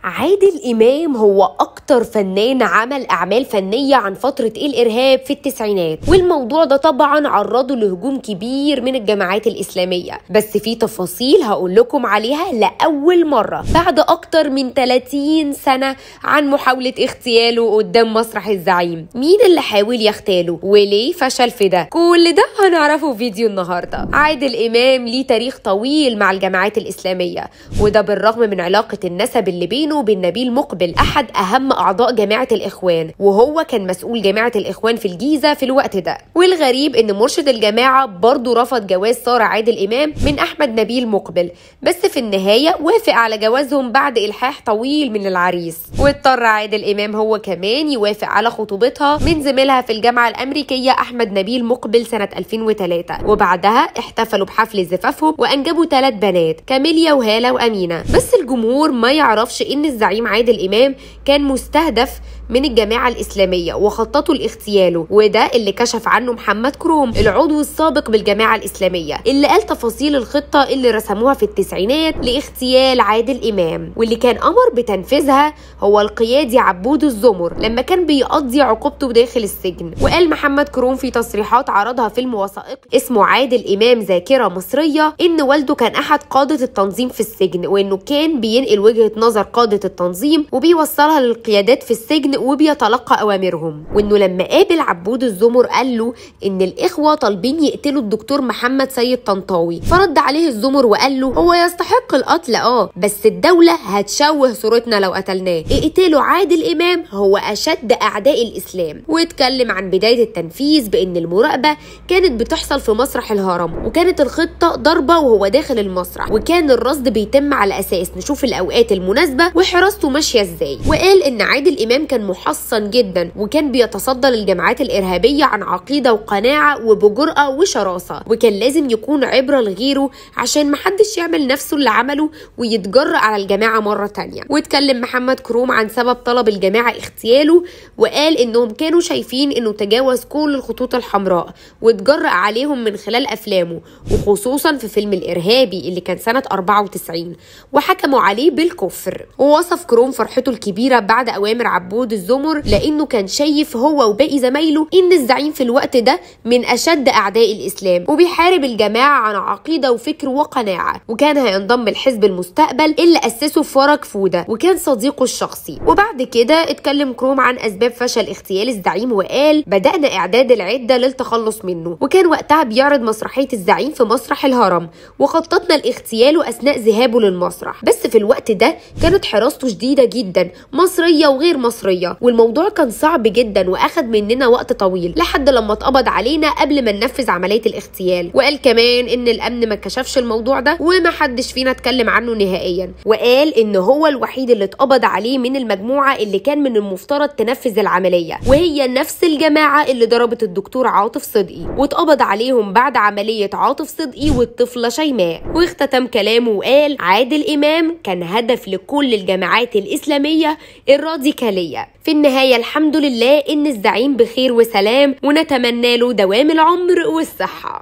عادل إمام هو أكتر فنان عمل أعمال فنية عن فترة الإرهاب في التسعينات والموضوع ده طبعا عرضه لهجوم كبير من الجماعات الإسلامية بس في تفاصيل هقول لكم عليها لأول مرة بعد أكتر من 30 سنة عن محاولة اغتياله قدام مسرح الزعيم مين اللي حاول يغتاله وليه فشل في ده كل ده هنعرفه في فيديو النهاردة عادل إمام ليه تاريخ طويل مع الجماعات الإسلامية وده بالرغم من علاقة النسب اللي بينه وبين نبيل مقبل أحد أهم أعضاء جماعة الإخوان وهو كان مسؤول جماعة الإخوان في الجيزة في الوقت ده والغريب إن مرشد الجماعة برضه رفض جواز سارة عادل إمام من أحمد نبيل مقبل بس في النهاية وافق على جوازهم بعد إلحاح طويل من العريس واضطر عادل إمام هو كمان يوافق على خطوبتها من زميلها في الجامعة الأمريكية أحمد نبيل مقبل سنة 2003 وبعدها احتفلوا بحفل زفافهم وأنجبوا ثلاث بنات كاميليا وهالة وأمينة بس الجمهور ما يعرفش إن الزعيم عادل إمام كان مستهدف من الجماعة الإسلامية وخططوا لاغتياله وده اللي كشف عنه محمد كروم العضو السابق بالجماعة الإسلامية اللي قال تفاصيل الخطة اللي رسموها في التسعينات لاغتيال عادل إمام واللي كان أمر بتنفيذها هو القيادي عبود الزمر لما كان بيقضي عقوبته داخل السجن وقال محمد كروم في تصريحات عرضها فيلم وثائقي اسمه عادل إمام ذاكرة مصرية إن والده كان أحد قادة التنظيم في السجن وإنه كان بينقل وجهة نظر قادة التنظيم وبيوصلها للقيادات في السجن وبيتلقى اوامرهم وانه لما قابل عبود الزمر قال له ان الاخوه طالبين يقتلوا الدكتور محمد سيد طنطاوي فرد عليه الزمر وقال له هو يستحق القتل اه بس الدوله هتشوه صورتنا لو قتلناه اقتلوا عادل امام هو اشد اعداء الاسلام واتكلم عن بدايه التنفيذ بان المراقبه كانت بتحصل في مسرح الهرم وكانت الخطه ضربه وهو داخل المسرح وكان الرصد بيتم على اساس نشوف الاوقات المناسبه وحراسته ماشيه ازاي وقال ان عادل امام كان محصن جدا وكان بيتصدى للجماعات الارهابيه عن عقيده وقناعه وبجرأه وشراسه وكان لازم يكون عبره لغيره عشان محدش يعمل نفسه اللي عمله ويتجرأ على الجماعه مره تانية واتكلم محمد كروم عن سبب طلب الجماعه اغتياله وقال انهم كانوا شايفين انه تجاوز كل الخطوط الحمراء واتجرأ عليهم من خلال افلامه وخصوصا في فيلم الارهابي اللي كان سنه 94 وحكموا عليه بالكفر ووصف كروم فرحته الكبيره بعد اوامر عبود الزمر لانه كان شايف هو وباقي زمايله ان الزعيم في الوقت ده من اشد اعداء الاسلام وبيحارب الجماعه عن عقيده وفكر وقناعه وكان هينضم لحزب المستقبل اللي اسسه فرج فوده وكان صديقه الشخصي وبعد كده اتكلم كروم عن اسباب فشل اغتيال الزعيم وقال بدانا اعداد العده للتخلص منه وكان وقتها بيعرض مسرحيه الزعيم في مسرح الهرم وخططنا لاغتياله اثناء ذهابه للمسرح بس في الوقت ده كانت حراسته شديده جدا مصريه وغير مصريه والموضوع كان صعب جدا واخد مننا وقت طويل لحد لما اتقبض علينا قبل ما ننفذ عمليه الاغتيال وقال كمان ان الامن ما كشفش الموضوع ده وما حدش فينا اتكلم عنه نهائيا وقال ان هو الوحيد اللي اتقبض عليه من المجموعه اللي كان من المفترض تنفذ العمليه وهي نفس الجماعه اللي ضربت الدكتور عاطف صدقي واتقبض عليهم بعد عمليه عاطف صدقي والطفله شيماء واختتم كلامه وقال عادل امام كان هدف لكل الجماعات الاسلاميه الراديكاليه في النهايه الحمد لله ان الزعيم بخير وسلام ونتمنى له دوام العمر والصحه